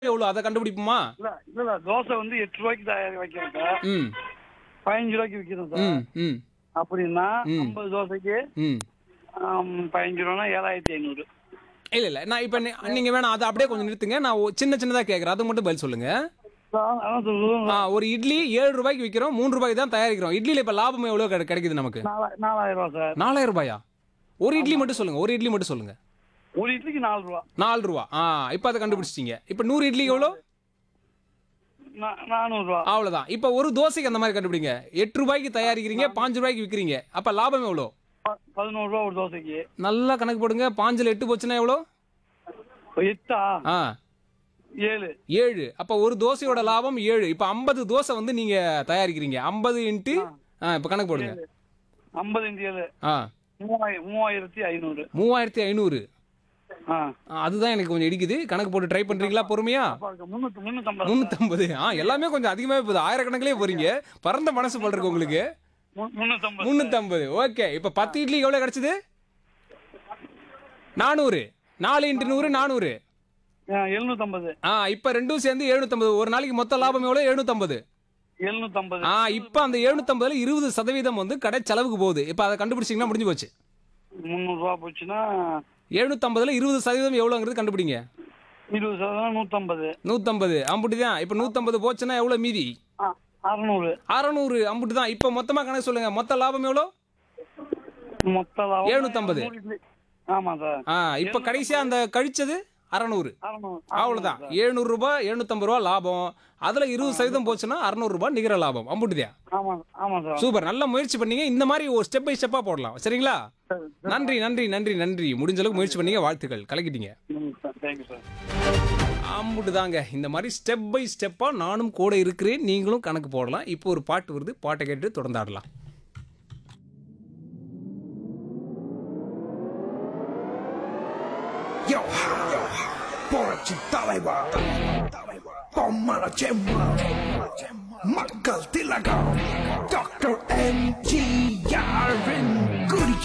எவ்வளவு அதை கண்டுபிடிப்போமா இல்ல இல்ல இல்ல தோசை வந்து எட்டு ரூபாய்க்கு தயார் வைக்கிறேன் சார் ம் பதினஞ்சு ரூபாய்க்கு விற்கிறோம் சார் ம் ம் அப்படின்னா ம். ஐம்பது தோசைக்கு ம் ஆம், பதினஞ்சு ரூபானா ஏழாயிரத்தி ஐநூறு இல்ல இல்ல நான் இப்ப நீ- நீங்க வேணாம் அதை அப்படியே கொஞ்சம் நிறுத்துங்க நான் ஒ- சின்ன சின்னதா கேக்குறேன் அது மட்டும் பதில் சொல்லுங்க அதான் அதான் சொல்லுவோம் ஆ, ஒரு இட்லி ஏழு ரூபாய்க்கு விற்கிறோம் மூணு ரூபாய்க்கு தான் தயாரிக்கிறோம் இட்லியில இப்ப லாபம் எவ்வளவு கிடை- கிடைக்குது நமக்கு நாலா- நாலாயிரம் ரூபா சார் நாலாயிரம் ரூபாயா ஒரு இட்லி மட்டும் சொல்லுங்க ஒரு இட்லி மட்டும் சொல்லுங்க ஒரு இட்லிக்கு நாலு ரூபா நாலு ரூபா ஆ இப்ப அதை கண்டுபிடிச்சிட்டீங்க இப்ப நூறு இட்லி எவ்வளோ நா- நானூறு ரூபா அவ்வளவுதான் இப்ப ஒரு தோசைக்கு அந்த மாதிரி கண்டுபிடிங்க எட்டு ரூபாய்க்கு தயாரிக்கிறீங்க பாஞ்சு ரூபாய்க்கு விற்கிறீங்க அப்ப லாபம் எவ்வளோ ப- பதினோரு ரூபா ஒரு தோசைக்கு நல்லா கணக்கு போடுங்க பாஞ்சுல எட்டு போச்சுன்னா எவ்வளோ இப்ப எட்டா ஆ ஏழு ஏழு அப்ப ஒரு தோசையோட லாபம் ஏழு இப்ப ஐம்பது தோசை வந்து நீங்க தயாரிக்கிறீங்க ஐம்பது இன்ட்டு ஆ இப்ப கணக்கு போடுங்க ஐம்பது இன்டு ஏழு ஆ மூவாயிரம் மூவாயிரத்தி ஐநூறு மூவாயிரத்தி ஐநூறு ஆ ஆ, அதுதான் எனக்கு கொஞ்சம் இடிக்குது கணக்கு போட்டு ட்ரை பண்றீங்களா பொறுமையா பாருங்க, முன்னூத்தி முன்னூத்தம்பது முன்னூத்தம்பது ஆ எல்லாமே கொஞ்சம் அதிகமாவே போகுது ஆயிரக்கணக்கிலே போறீங்க பறந்த மனசு போல் இருக்கு உங்களுக்கு மு- முன்னூத்தம்பது முன்னூத்தம்பது ஓகே இப்ப பத்து இட்லி எவ்வளவு கிடைச்சது நானூறு நாலு இன்ட்டு நூறு நானூறு ஆ, எழுநூத்தம்பது ஆ இப்ப ரெண்டும் சேர்ந்து எழுநூத்தம்பது ஒரு நாளைக்கு மொத்த லாபம் எவ்வளவு எழுநூத்தம்பது எழுநூத்தம்பது ஆ இப்ப அந்த எழுநூத்தம்பதுல இருபது சதவீதம் வந்து கடை செலவுக்கு போகுது இப்ப அதை கண்டுபிடிச்சிங்கன்னா முடிஞ்சு போச்சு முந்நூறு ரூபா போச்சுன்னா எழுநூத்தம்பதுல இருபது சதவீதம் எவ்வளோங்கிறது கண்டுபிடிங்க இருபது சதவீதம் நூத்தம்பது நூத்தம்பது அம்புட்டி தான் இப்ப நூத்தம்பது போச்சுன்னா எவ்வளவு மீதி ஆ, அறுநூறு அறநூறு அம்புட்டு தான் இப்ப மொத்தமா கணக்கு சொல்லுங்க மொத்த லாபம் எவ்வளோ மொத்த லாபம் 750. நூறு இட்லி. ஆமா சார் ஆ இப்ப கடைசியா அந்த கழிச்சது அறநூறு அறுநூறு அவ்வளவுதான் எழுநூறு ரூபாய் எழுநூத்தம்பது ரூபா லாபம் அதுல இருபது சதவீதம் போச்சுன்னா அறுநூறு ரூபாய் நிகர லாபம் அம்புட்டுதியா ஆமா ஆமா சார் சூப்பர் நல்ல முயற்சி பண்ணீங்க இந்த மாதிரி ஒரு ஸ்டெப் பை ஸ்டெப்பா போடலாம் சரிங்களா சரி நன்றி நன்றி நன்றி நன்றி முடிஞ்ச அளவுக்கு முயற்சி பண்ணீங்க வாழ்த்துக்கள் கலக்கிட்டீங்க தேங்க்யூ சார் ஆம்புட்டு தாங்க இந்த மாதிரி ஸ்டெப் பை ஸ்டெப்பா நானும் கூட இருக்கிறேன் நீங்களும் கணக்கு போடலாம் இப்போ ஒரு பாட்டு வருது பாட்டை கேட்டு தொடர்ந்தாடலாம் Yo, yo, போச்சு தலைவா பொம்மல செம்மா மக்கள் திலகம்